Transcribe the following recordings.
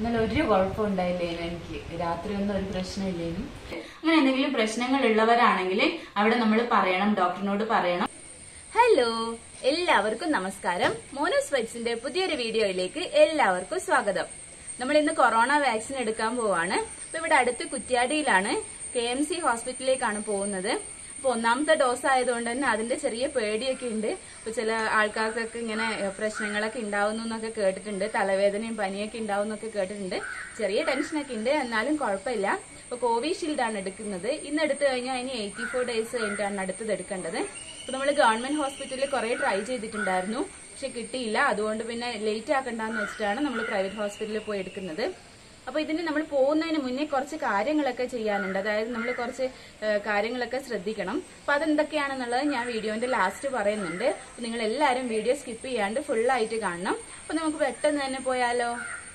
ഇന്നലെ ഒരു കുഴപ്പം ഉണ്ടായില്ലേനും എനിക്ക് രാത്രി ഒന്നും ഒരു പ്രശ്നമില്ലേനും അങ്ങനെ എന്തെങ്കിലും പ്രശ്നങ്ങൾ ഉള്ളവരാണെങ്കിൽ അവിടെ നമ്മൾ പറയണം ഡോക്ടറിനോട് പറയണം ഹലോ എല്ലാവർക്കും നമസ്കാരം മോനോസ് വൈറ്റ്സിന്റെ പുതിയൊരു വീഡിയോയിലേക്ക് എല്ലാവർക്കും സ്വാഗതം നമ്മൾ ഇന്ന് കൊറോണ വാക്സിൻ എടുക്കാൻ പോവാണ് അപ്പൊ ഇവിടെ അടുത്ത് കുറ്റ്യാടിയിലാണ് കെ എം സി ഹോസ്പിറ്റലിലേക്കാണ് പോകുന്നത് അപ്പൊ ഒന്നാമത്തെ ഡോസ് ആയതുകൊണ്ട് തന്നെ അതിന്റെ ചെറിയ പേടിയൊക്കെ ഉണ്ട് അപ്പൊ ചില ആൾക്കാർക്കൊക്കെ ഇങ്ങനെ ഏഹ്, പ്രശ്നങ്ങളൊക്കെ ഉണ്ടാവുന്നു എന്നൊക്കെ കേട്ടിട്ടുണ്ട് തലവേദനയും പനിയൊക്കെ ഉണ്ടാവും എന്നൊക്കെ കേട്ടിട്ടുണ്ട് ചെറിയ ടെൻഷനൊക്കെ ഉണ്ട് എന്നാലും കുഴപ്പമില്ല അപ്പൊ കോവിഷീൽഡ് ആണ് എടുക്കുന്നത് ഇന്ന് എടുത്തു കഴിഞ്ഞാൽ ഇനി എയ്റ്റി ഫോർ ഡേയ്സ് കഴിഞ്ഞിട്ടാണ് അടുത്തത് എടുക്കേണ്ടത് അപ്പൊ നമ്മൾ ഗവൺമെന്റ് ഹോസ്പിറ്റലിൽ കുറെ ട്രൈ ചെയ്തിട്ടുണ്ടായിരുന്നു പക്ഷെ കിട്ടിയില്ല അതുകൊണ്ട് പിന്നെ ലേറ്റ് ആക്കണ്ടെന്ന് വെച്ചിട്ടാണ് നമ്മൾ പ്രൈവറ്റ് ഹോസ്പിറ്റലിൽ പോയി എടുക്കുന്നത് അപ്പൊ ഇതിന് നമ്മൾ പോകുന്നതിന് മുന്നേ കുറച്ച് കാര്യങ്ങളൊക്കെ ചെയ്യാനുണ്ട് അതായത് നമ്മൾ കുറച്ച് ഏഹ്, കാര്യങ്ങളൊക്കെ ശ്രദ്ധിക്കണം അപ്പൊ അതെന്തൊക്കെയാണെന്നുള്ളത് ഞാൻ വീഡിയോന്റെ ലാസ്റ്റ് പറയുന്നുണ്ട് അപ്പൊ നിങ്ങൾ എല്ലാവരും വീഡിയോ സ്കിപ്പ് ചെയ്യാണ്ട് ഫുൾ ആയിട്ട് കാണണം അപ്പൊ നമുക്ക് പെട്ടെന്ന് തന്നെ പോയാലോ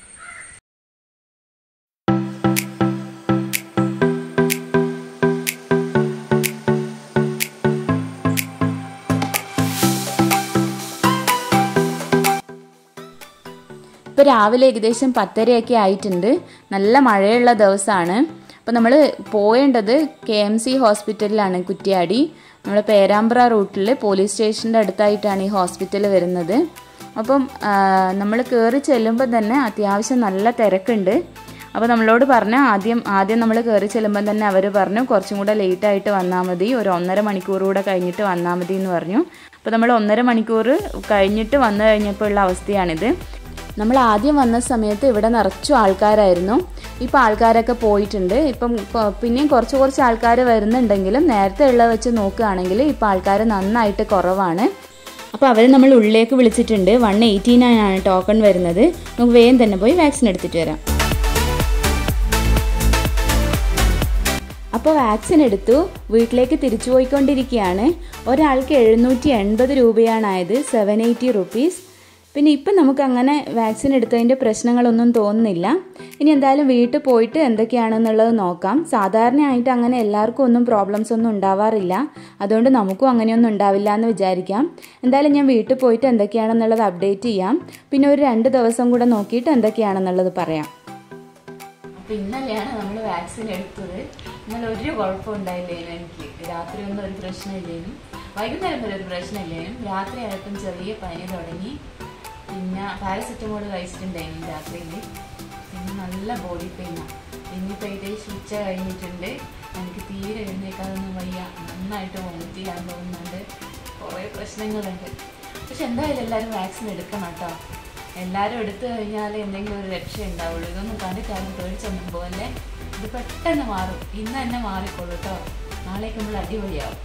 ഇപ്പൊ രാവിലെ ഏകദേശം പത്തരയൊക്കെ ആയിട്ടുണ്ട് നല്ല മഴയുള്ള ദിവസമാണ് അപ്പൊ നമ്മൾ പോയേണ്ടത് കെ എം സി ഹോസ്പിറ്റലിലാണ് കുറ്റ്യാടി നമ്മൾ പേരാമ്പ്ര റൂട്ടിൽ പോലീസ് സ്റ്റേഷൻ്റെ അടുത്തായിട്ടാണ് ഈ ഹോസ്പിറ്റൽ വരുന്നത് അപ്പം നമ്മൾ കയറി ചെല്ലുമ്പോൾ തന്നെ അത്യാവശ്യം നല്ല തിരക്കുണ്ട് അപ്പോൾ നമ്മളോട് പറഞ്ഞ ആദ്യം ആദ്യം നമ്മൾ കയറി ചെല്ലുമ്പോൾ തന്നെ അവർ പറഞ്ഞു കുറച്ചും കൂടെ ലേറ്റ് ആയിട്ട് വന്നാൽ മതി ഒരു ഒന്നര മണിക്കൂർ കൂടെ കഴിഞ്ഞിട്ട് വന്നാൽ മതി എന്ന് പറഞ്ഞു അപ്പോൾ നമ്മൾ ഒന്നര മണിക്കൂർ കഴിഞ്ഞിട്ട് വന്നു കഴിഞ്ഞപ്പോൾ ഉള്ള അവസ്ഥയാണിത് നമ്മൾ ആദ്യം വന്ന സമയത്ത് ഇവിടെ നിറച്ചു ആൾക്കാരായിരുന്നു ഇപ്പം ആൾക്കാരൊക്കെ പോയിട്ടുണ്ട് ഇപ്പം കൊ- പിന്നെയും കുറച്ച് കുറച്ച് ആൾക്കാർ വരുന്നുണ്ടെങ്കിലും നേരത്തെ ഉള്ള വെച്ച് നോക്കുകയാണെങ്കിൽ ഇപ്പം ആൾക്കാർ നന്നായിട്ട് കുറവാണ് അപ്പോൾ അവർ നമ്മൾ ഉള്ളിലേക്ക് വിളിച്ചിട്ടുണ്ട് വൺ എയ്റ്റി നയൻ ആണ് ടോക്കൺ വരുന്നത് നമുക്ക് വേഗം തന്നെ പോയി വാക്സിൻ എടുത്തിട്ട് വരാം അപ്പോൾ വാക്സിൻ എടുത്തു വീട്ടിലേക്ക് തിരിച്ചു പോയിക്കൊണ്ടിരിക്കുകയാണ് ഒരാൾക്ക് എഴുന്നൂറ്റി എൺപത് രൂപയാണായത് സെവൻ എയ്റ്റി റുപ്പീസ് പിന്നെ ഇപ്പം നമുക്ക് അങ്ങനെ വാക്സിൻ എടുത്തതിൻ്റെ പ്രശ്നങ്ങളൊന്നും തോന്നുന്നില്ല ഇനി എന്തായാലും വീട്ടിൽ പോയിട്ട് എന്തൊക്കെയാണെന്നുള്ളത് നോക്കാം സാധാരണയായിട്ട് അങ്ങനെ എല്ലാവർക്കും ഒന്നും പ്രോബ്ലംസ് ഒന്നും ഉണ്ടാവാറില്ല അതുകൊണ്ട് നമുക്കും അങ്ങനെയൊന്നും ഉണ്ടാവില്ല എന്ന് വിചാരിക്കാം എന്തായാലും ഞാൻ വീട്ടിൽ പോയിട്ട് എന്തൊക്കെയാണെന്നുള്ളത് അപ്ഡേറ്റ് ചെയ്യാം പിന്നെ ഒരു രണ്ട് ദിവസം കൂടെ നോക്കിയിട്ട് എന്തൊക്കെയാണെന്നുള്ളത് പറയാം അപ്പൊ ഇന്നലെയാണ് നമ്മൾ വാക്സിൻ എടുത്തത് ഇന്നലെ ഒരു കുഴപ്പം ഉണ്ടായില്ലേനും എനിക്ക് രാത്രി ഒന്നും ഒരു പ്രശ്നമില്ലേനും വൈകുന്നേരം വരെ ഒരു പ്രശ്നമില്ലേനും രാത്രി ആയപ്പം ചെറിയ പനി തുടങ്ങി പിന്നെ പാരസെറ്റമോൾ കഴിച്ചിട്ടുണ്ടായിരുന്നു രാത്രിയിൽ പിന്നെ നല്ല ബോഡി പെയിനാണ് ഇനിയിപ്പോൾ ഏകദേശം ഉച്ച കഴിഞ്ഞിട്ടുണ്ട് എനിക്ക് തീരെ എഴുന്നേക്കാതൊന്നും വയ്യ നന്നായിട്ട് വോമിറ്റ് ചെയ്യാൻ തോന്നുന്നുണ്ട് കുറേ പ്രശ്നങ്ങളുണ്ട് പക്ഷെ എന്തായാലും എല്ലാവരും വാക്സിൻ എടുക്കണം കേട്ടോ എല്ലാവരും എടുത്തു കഴിഞ്ഞാൽ എന്തെങ്കിലും ഒരു രക്ഷ ഉണ്ടാവുള്ളൂ ഇതൊന്നും കണ്ടിട്ടാരും പേടിച്ചൊന്നും പോലെ ഇത് പെട്ടെന്ന് മാറും ഇന്ന് തന്നെ മാറിക്കോളൂ കേട്ടോ നാളേക്ക് നമ്മൾ അടിപൊളിയാവും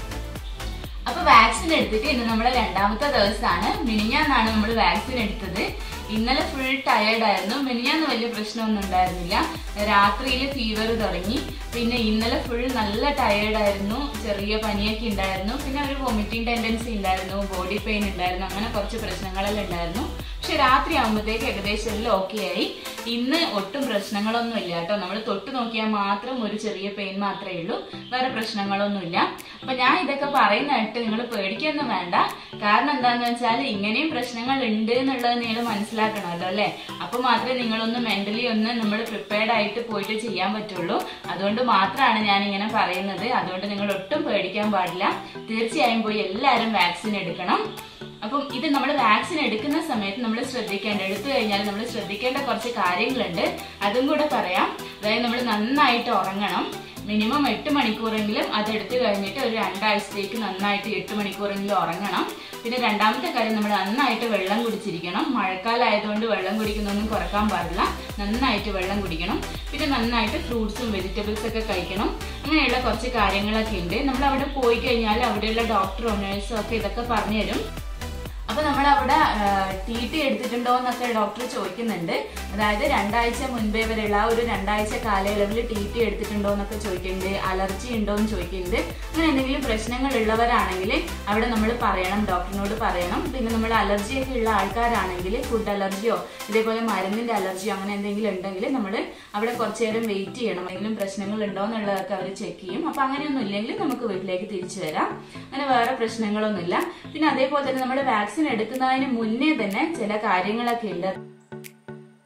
അപ്പൊ വാക്സിൻ എടുത്തിട്ട് ഇന്ന് നമ്മുടെ രണ്ടാമത്തെ ദിവസമാണ് മിനിഞ്ഞാന്നാണ് നമ്മൾ വാക്സിൻ എടുത്തത് ഇന്നലെ ഫുൾ ടയേർഡ് ആയിരുന്നു മിനിഞ്ഞാന്ന് വലിയ പ്രശ്നമൊന്നും ഉണ്ടായിരുന്നില്ല രാത്രിയിൽ ഫീവർ തുടങ്ങി പിന്നെ ഇന്നലെ ഫുൾ നല്ല ടയേർഡ് ആയിരുന്നു ചെറിയ പനിയൊക്കെ ഉണ്ടായിരുന്നു പിന്നെ ഒരു വൊമിറ്റിംഗ് ടെൻഡൻസി ഉണ്ടായിരുന്നു ബോഡി പെയിൻ ഉണ്ടായിരുന്നു അങ്ങനെ കുറച്ച് പ്രശ്നങ്ങളെല്ലാം ഉണ്ടായിരുന്നു പക്ഷെ രാത്രി ആകുമ്പോഴത്തേക്ക് ഏകദേശം എല്ലാം ഓക്കെ ആയി ഇന്ന് ഒട്ടും പ്രശ്നങ്ങളൊന്നും ഇല്ല കേട്ടോ നമ്മൾ തൊട്ട് നോക്കിയാൽ മാത്രം ഒരു ചെറിയ പെയിൻ മാത്രമേ ഉള്ളൂ വേറെ പ്രശ്നങ്ങളൊന്നുമില്ല അപ്പൊ ഞാൻ ഇതൊക്കെ പറയുന്നതായിട്ട് നിങ്ങൾ പേടിക്കൊന്നും വേണ്ട കാരണം എന്താന്ന് വെച്ചാൽ ഇങ്ങനെയും പ്രശ്നങ്ങൾ ഉണ്ട് എന്നുള്ളത് നിങ്ങൾ മനസ്സിലാക്കണമല്ലോ അല്ലെ അപ്പൊ മാത്രമേ നിങ്ങളൊന്ന് മെന്റലി ഒന്ന് നമ്മൾ പ്രിപ്പയർഡ് ആയിട്ട് പോയിട്ട് ചെയ്യാൻ പറ്റുള്ളൂ അതുകൊണ്ട് മാത്രമാണ് ഞാൻ ഇങ്ങനെ പറയുന്നത് അതുകൊണ്ട് നിങ്ങൾ ഒട്ടും പേടിക്കാൻ പാടില്ല തീർച്ചയായും പോയി എല്ലാവരും വാക്സിൻ എടുക്കണം അപ്പം ഇത് നമ്മൾ വാക്സിൻ എടുക്കുന്ന സമയത്ത് നമ്മൾ ശ്രദ്ധിക്കേണ്ട എടുത്തു കഴിഞ്ഞാൽ നമ്മൾ ശ്രദ്ധിക്കേണ്ട കുറച്ച് കാര്യങ്ങളുണ്ട് അതും കൂടെ പറയാം അതായത് നമ്മൾ നന്നായിട്ട് ഉറങ്ങണം മിനിമം എട്ട് മണിക്കൂറെങ്കിലും അത് എടുത്തു കഴിഞ്ഞിട്ട് ഒരു രണ്ടാഴ്ചത്തേക്ക് നന്നായിട്ട് എട്ട് മണിക്കൂറെങ്കിലും ഉറങ്ങണം പിന്നെ രണ്ടാമത്തെ കാര്യം നമ്മൾ നന്നായിട്ട് വെള്ളം കുടിച്ചിരിക്കണം മഴക്കാലം ആയതുകൊണ്ട് വെള്ളം കുടിക്കുന്നൊന്നും കുറക്കാൻ പാടില്ല നന്നായിട്ട് വെള്ളം കുടിക്കണം പിന്നെ നന്നായിട്ട് ഫ്രൂട്ട്സും വെജിറ്റബിൾസ് ഒക്കെ കഴിക്കണം അങ്ങനെയുള്ള കുറച്ച് കാര്യങ്ങളൊക്കെ ഉണ്ട് നമ്മൾ അവിടെ പോയി കഴിഞ്ഞാൽ അവിടെയുള്ള ഡോക്ടറോ നേഴ്സോ ഒക്കെ ഇതൊക്കെ പറഞ്ഞു തരും അപ്പൊ നമ്മൾ അവിടെ ടി ടി എടുത്തിട്ടുണ്ടോ എന്നൊക്കെ ഡോക്ടർ ചോദിക്കുന്നുണ്ട് അതായത് രണ്ടാഴ്ച മുൻപേ വരെയുള്ള ആ ഒരു രണ്ടാഴ്ച കാലയളവിൽ ടി ടി എടുത്തിട്ടുണ്ടോ എന്നൊക്കെ ചോദിക്കുന്നുണ്ട് അലർജി ഉണ്ടോ എന്ന് ചോദിക്കുന്നുണ്ട് അങ്ങനെ എന്തെങ്കിലും പ്രശ്നങ്ങൾ ഉള്ളവരാണെങ്കിൽ അവിടെ നമ്മൾ പറയണം ഡോക്ടറിനോട് പറയണം പിന്നെ നമ്മൾ അലർജി ഒക്കെ ഉള്ള ആൾക്കാരാണെങ്കിൽ ഫുഡ് അലർജിയോ ഇതേപോലെ മരുന്നിന്റെ അലർജിയോ അങ്ങനെ എന്തെങ്കിലും ഉണ്ടെങ്കിൽ നമ്മൾ അവിടെ കുറച്ചു നേരം വെയിറ്റ് ചെയ്യണം എന്തെങ്കിലും പ്രശ്നങ്ങൾ ഉണ്ടോ എന്നുള്ളതൊക്കെ അവർ ചെക്ക് ചെയ്യും അപ്പൊ അങ്ങനെയൊന്നും ഇല്ലെങ്കിൽ നമുക്ക് വീട്ടിലേക്ക് തിരിച്ചു വരാം അങ്ങനെ വേറെ പ്രശ്നങ്ങളൊന്നുമില്ല പിന്നെ അതേപോലെ തന്നെ നമ്മൾ വാക്സിൻ എടുക്കുന്നതിന് മുന്നേ തന്നെ ചില കാര്യങ്ങളൊക്കെ ഉണ്ട്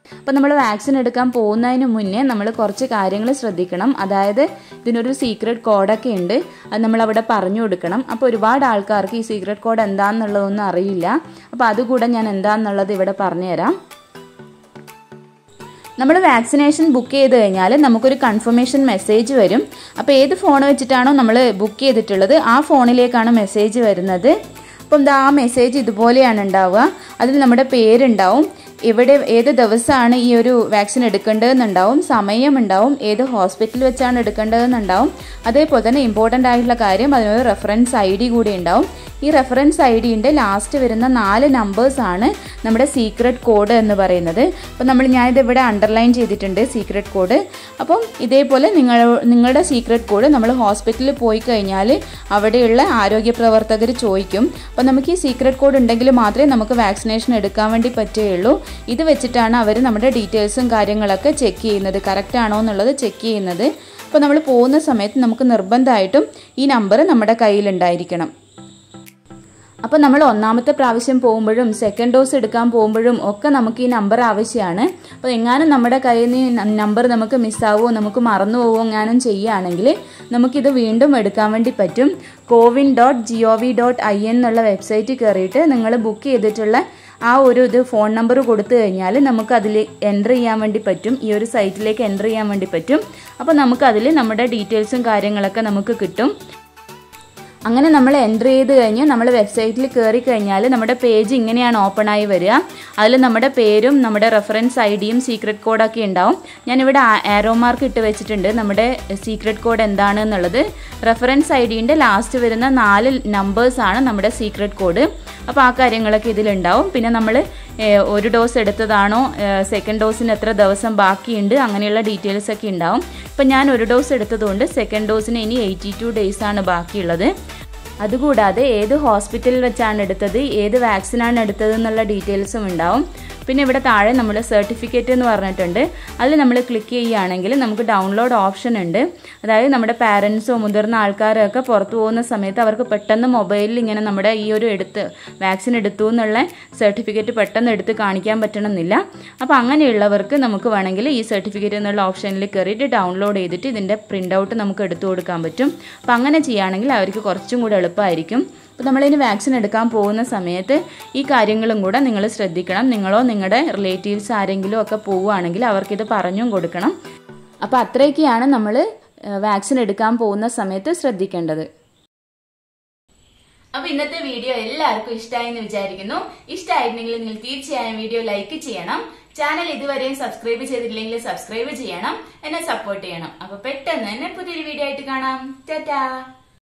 അപ്പോൾ നമ്മൾ വാക്സിൻ എടുക്കാൻ പോകുന്നതിന് മുന്നേ നമ്മൾ കുറച്ച് കാര്യങ്ങൾ ശ്രദ്ധിക്കണം അതായത് ഇതിനൊരു സീക്രട്ട് കോഡൊക്കെ ഉണ്ട് അത് നമ്മൾ അവിടെ പറഞ്ഞു കൊടുക്കണം അപ്പോൾ ഒരുപാട് ആൾക്കാർക്ക് ഈ സീക്രട്ട് കോഡ് എന്താണെന്നുള്ളതൊന്നും അറിയില്ല അപ്പോൾ അതുകൂടെ ഞാൻ എന്താണെന്നുള്ളത് ഇവിടെ പറഞ്ഞുതരാം നമ്മൾ വാക്സിനേഷൻ ബുക്ക് ചെയ്ത് കഴിഞ്ഞാൽ നമുക്കൊരു കൺഫർമേഷൻ മെസ്സേജ് വരും അപ്പോൾ ഏത് ഫോൺ വെച്ചിട്ടാണോ നമ്മൾ ബുക്ക് ചെയ്തിട്ടുള്ളത് ആ ഫോണിലേക്കാണ് മെസ്സേജ് വരുന്നത് അപ്പം എന്താ ആ മെസ്സേജ് ഇതുപോലെയാണ് ഉണ്ടാവുക അതിൽ നമ്മുടെ പേരുണ്ടാവും എവിടെ ഏത് ദിവസമാണ് ഈ ഒരു വാക്സിൻ എടുക്കേണ്ടതെന്നുണ്ടാവും സമയമുണ്ടാവും ഏത് ഹോസ്പിറ്റലിൽ വെച്ചാണ് എടുക്കേണ്ടതെന്നുണ്ടാവും അതേപോലെ തന്നെ ഇമ്പോർട്ടൻ്റ് ആയിട്ടുള്ള കാര്യം അതിനൊരു റെഫറൻസ് ഐ ഡി കൂടി ഉണ്ടാവും ഈ റെഫറൻസ് ഐ ഡിൻ്റെ ലാസ്റ്റ് വരുന്ന നാല് നമ്പേഴ്സാണ് നമ്മുടെ സീക്രട്ട് കോഡ് എന്ന് പറയുന്നത് അപ്പോൾ നമ്മൾ ഞാനിത് ഇവിടെ അണ്ടർലൈൻ ചെയ്തിട്ടുണ്ട് സീക്രട്ട് കോഡ് അപ്പം ഇതേപോലെ നിങ്ങൾ നിങ്ങളുടെ സീക്രട്ട് കോഡ് നമ്മൾ ഹോസ്പിറ്റലിൽ പോയി കഴിഞ്ഞാൽ അവിടെയുള്ള ആരോഗ്യ പ്രവർത്തകർ ചോദിക്കും അപ്പോൾ നമുക്ക് ഈ സീക്രട്ട് കോഡ് ഉണ്ടെങ്കിൽ മാത്രമേ നമുക്ക് വാക്സിനേഷൻ എടുക്കാൻ വേണ്ടി പറ്റുകയുള്ളൂ ഇത് വെച്ചിട്ടാണ് അവർ നമ്മുടെ ഡീറ്റെയിൽസും കാര്യങ്ങളൊക്കെ ചെക്ക് ചെയ്യുന്നത് കറക്റ്റ് ആണോ എന്നുള്ളത് ചെക്ക് ചെയ്യുന്നത് അപ്പോൾ നമ്മൾ പോകുന്ന സമയത്ത് നമുക്ക് നിർബന്ധമായിട്ടും ഈ നമ്പർ നമ്മുടെ കയ്യിലുണ്ടായിരിക്കണം അപ്പോൾ നമ്മൾ ഒന്നാമത്തെ പ്രാവശ്യം പോകുമ്പോഴും സെക്കൻഡ് ഡോസ് എടുക്കാൻ പോകുമ്പോഴും ഒക്കെ നമുക്ക് ഈ നമ്പർ ആവശ്യമാണ് അപ്പോൾ എങ്ങാനും നമ്മുടെ കയ്യിൽ നിന്ന് നമ്പർ നമുക്ക് മിസ്സാവുമോ നമുക്ക് മറന്നു പോവുമോ എങ്ങാനും ചെയ്യുകയാണെങ്കിൽ നമുക്കിത് വീണ്ടും എടുക്കാൻ വേണ്ടി പറ്റും CoWIN dot G O V dot I N എന്നുള്ള വെബ്സൈറ്റിൽ കയറിയിട്ട് നിങ്ങൾ ബുക്ക് ചെയ്തിട്ടുള്ള ആ ഒരു ഇത് ഫോൺ നമ്പർ കൊടുത്തു കഴിഞ്ഞാൽ നമുക്ക് അതിൽ എൻ്റർ ചെയ്യാൻ വേണ്ടി പറ്റും ഈ ഒരു സൈറ്റിലേക്ക് എൻ്റർ ചെയ്യാൻ വേണ്ടി പറ്റും അപ്പോൾ നമുക്കതിൽ നമ്മുടെ ഡീറ്റെയിൽസും കാര്യങ്ങളൊക്കെ നമുക്ക് കിട്ടും അങ്ങനെ നമ്മൾ എൻ്റർ ചെയ്ത് കഴിഞ്ഞ് നമ്മൾ വെബ്സൈറ്റിൽ കയറി കഴിഞ്ഞാൽ നമ്മുടെ പേജ് ഇങ്ങനെയാണ് ഓപ്പൺ ആയി വരിക അതിൽ നമ്മുടെ പേരും നമ്മുടെ റെഫറൻസ് ഐ ഡിയും സീക്രട്ട് കോഡൊക്കെ ഉണ്ടാവും ഞാനിവിടെ ആരോ മാർക്ക് ഇട്ട് വെച്ചിട്ടുണ്ട് നമ്മുടെ സീക്രട്ട് കോഡ് എന്താണ് എന്നുള്ളത് റെഫറൻസ് ഐ ഡീൻ്റെ ലാസ്റ്റ് വരുന്ന നാല് നമ്പേഴ്സാണ് നമ്മുടെ സീക്രട്ട് കോഡ് അപ്പോൾ ആ കാര്യങ്ങളൊക്കെ ഇതിലുണ്ടാവും പിന്നെ നമ്മൾ ഒരു ഡോസ് എടുത്തതാണോ സെക്കൻഡ് ഡോസിന് എത്ര ദിവസം ബാക്കിയുണ്ട് അങ്ങനെയുള്ള ഡീറ്റെയിൽസ് ഒക്കെ ഉണ്ടാവും ഇപ്പം ഞാൻ ഒരു ഡോസ് എടുത്തതുകൊണ്ട് സെക്കൻഡ് ഡോസിന് ഇനി എയ്റ്റി ടു ഡേയ്സ് ആണ് ബാക്കിയുള്ളത് അതുകൂടാതെ ഏത് ഹോസ്പിറ്റലിൽ വെച്ചാണ് എടുത്തത് ഏത് വാക്സിനാണ് എടുത്തത് എന്നുള്ള ഡീറ്റെയിൽസും ഉണ്ടാവും പിന്നെ ഇവിടെ താഴെ നമ്മൾ സർട്ടിഫിക്കറ്റ് എന്ന് പറഞ്ഞിട്ടുണ്ട് അതിൽ നമ്മൾ ക്ലിക്ക് ചെയ്യുകയാണെങ്കിൽ നമുക്ക് ഡൗൺലോഡ് ഓപ്ഷൻ ഉണ്ട് അതായത് നമ്മുടെ പാരൻസോ മുതിർന്ന ആൾക്കാരോ ഒക്കെ പുറത്തു പോകുന്ന സമയത്ത് അവർക്ക് പെട്ടെന്ന് മൊബൈലിൽ ഇങ്ങനെ നമ്മുടെ ഈ ഒരു എടുത്ത് വാക്സിൻ എടുത്തു എന്നുള്ള സർട്ടിഫിക്കറ്റ് പെട്ടെന്ന് എടുത്ത് കാണിക്കാൻ പറ്റണമെന്നില്ല അപ്പോൾ അങ്ങനെയുള്ളവർക്ക് നമുക്ക് വേണമെങ്കിൽ ഈ സർട്ടിഫിക്കറ്റ് എന്നുള്ള ഓപ്ഷനിൽ കയറിയിട്ട് ഡൗൺലോഡ് ചെയ്തിട്ട് ഇതിൻ്റെ പ്രിൻ്റ് ഔട്ട് നമുക്ക് എടുത്തു കൊടുക്കാൻ പറ്റും അപ്പോൾ അങ്ങനെ ചെയ്യുകയാണെങ്കിൽ അവർക്ക് കുറച്ചും കൂടെ എളുപ്പമായിരിക്കും അപ്പോൾ നമ്മളിനി വാക്സിൻ എടുക്കാൻ പോകുന്ന സമയത്ത് ഈ കാര്യങ്ങളും കൂടെ നിങ്ങൾ ശ്രദ്ധിക്കണം നിങ്ങളോ നിങ്ങളുടെ റിലേറ്റീവ്സ് ആരെങ്കിലും ഒക്കെ പോവുകയാണെങ്കിൽ അവർക്കിത് പറഞ്ഞും കൊടുക്കണം അപ്പോൾ അത്രയൊക്കെയാണ് നമ്മൾ വാക്സിൻ എടുക്കാൻ പോകുന്ന സമയത്ത് ശ്രദ്ധിക്കേണ്ടത് അപ്പൊ ഇന്നത്തെ വീഡിയോ എല്ലാവർക്കും ഇഷ്ടമായി എന്ന് വിചാരിക്കുന്നു ഇഷ്ടമായിരുന്നെങ്കിൽ നിങ്ങൾ തീർച്ചയായും വീഡിയോ ലൈക്ക് ചെയ്യണം ചാനൽ ഇതുവരെയും സബ്സ്ക്രൈബ് ചെയ്തിട്ടില്ലെങ്കിൽ സബ്സ്ക്രൈബ് ചെയ്യണം എന്നെ സപ്പോർട്ട് ചെയ്യണം അപ്പൊ പെട്ടെന്ന് തന്നെ പുതിയൊരു വീഡിയോ ആയിട്ട് കാണാം ടാറ്റാ